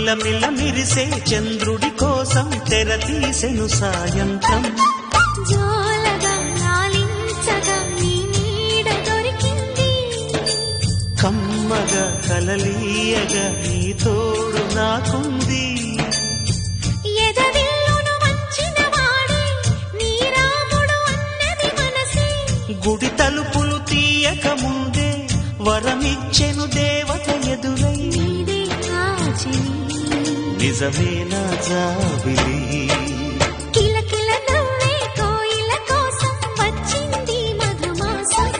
మిలమిల మిరిసే చంద్రుడి కోసం తెర తీసెను సాయంత్రం జోలగా లాలించగా నీ నీడ దొరికింది కమ్మగా కలలీయగా నీ తోడు నాకుంది ఎదవిల్లును వంచిన వాడే నీ రాముడు అన్నది మనసే గుడి తలుపులు తీయక ముందే వరమిచ్చెను దేవత ఎదురై నీదే ఆచని నిజమేనా జాబిలి కిలకిల నవ్వే కోయిల కోసం వచ్చింది మధుమాసం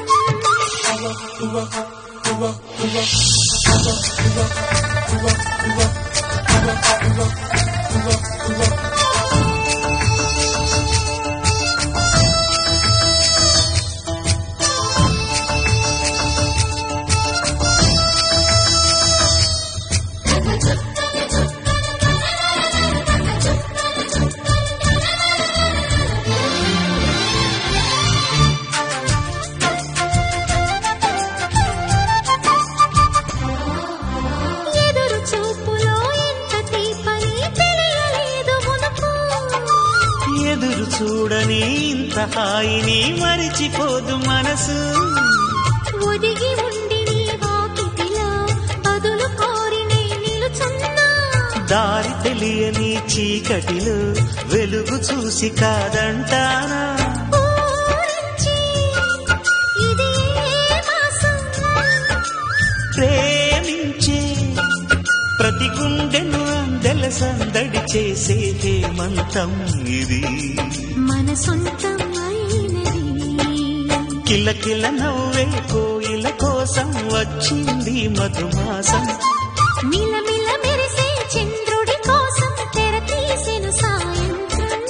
ఎదురు చూపులో ఎంత తీపని తెలియలేదు మునుపు ఎదురు చూడని ఇంత హాయిని మరిచిపోదు మనసు ఒదిగి ఉండి నీ వాకిటిలో బదులు కోరి నే నిలుచున్నా దారి తెలియని చీకటిలో వెలుగు చూసి కాదంటానా ఊరించి ఇది ఏ మాసం ప్రేమించే ప్రతి గుండెను అందెల సందడి చేసే హేమంతం ఇది మన సొంతం అయినది కిలకిల నవ్వే కోయిల కోసం వచ్చింది మధుమాసం మిలమిల మెరిసే చంద్రుడి కోసం తెర తీసెను సాయంత్రం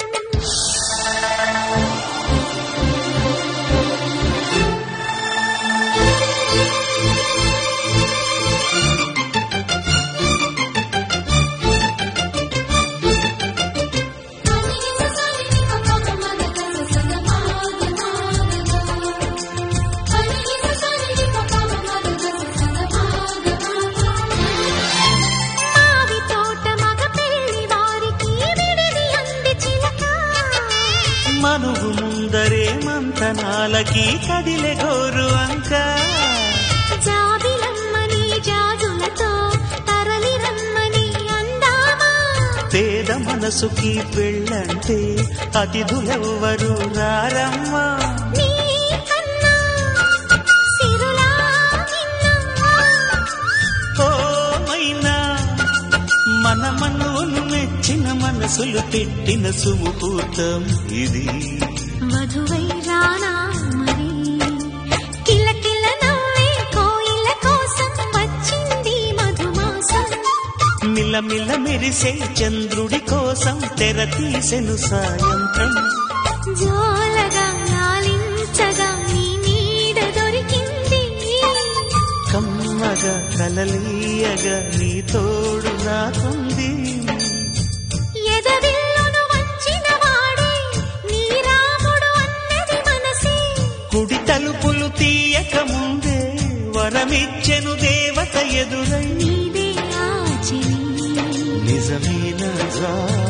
మావి తోట మగ పెళ్లి వారికి విడిది అంది చిలక మనుగు ముందరే మంతనాలకి కదిలే గోరు అంక జాబిలమ్మని జాజులతో తరలి రమ్మని అందామా పేద మనసుకి పెళ్ళంటే అతిథులెవ్వరు రారమ్మా నీ కన్నా సిరులా నిన్నా ఓ మైనా మన మనువును మెచ్చిన మనసులు పెట్టిన సుముహూర్తం ఇది వధువై రానా మరి కిలకిల నవ్వే కోయిల కోసం వచ్చింది మధుమాసం మిలమిల మెరిసే చంద్రుడి కోసం తెర తీసెను సాయంత్రం జోలగా లాలించగా నీ నీడ దొరికింది కమ్మగా కలలీయగా నీ తోడు నాకుంది ఎదవిల్లును వంచిన వాడే నీ రాముడు అన్నది మనసే కుడి తలుపులు తీయక ముందే వరమిచ్చెను దేవత ఎదురై నీదే ఆచని నిజమైన జా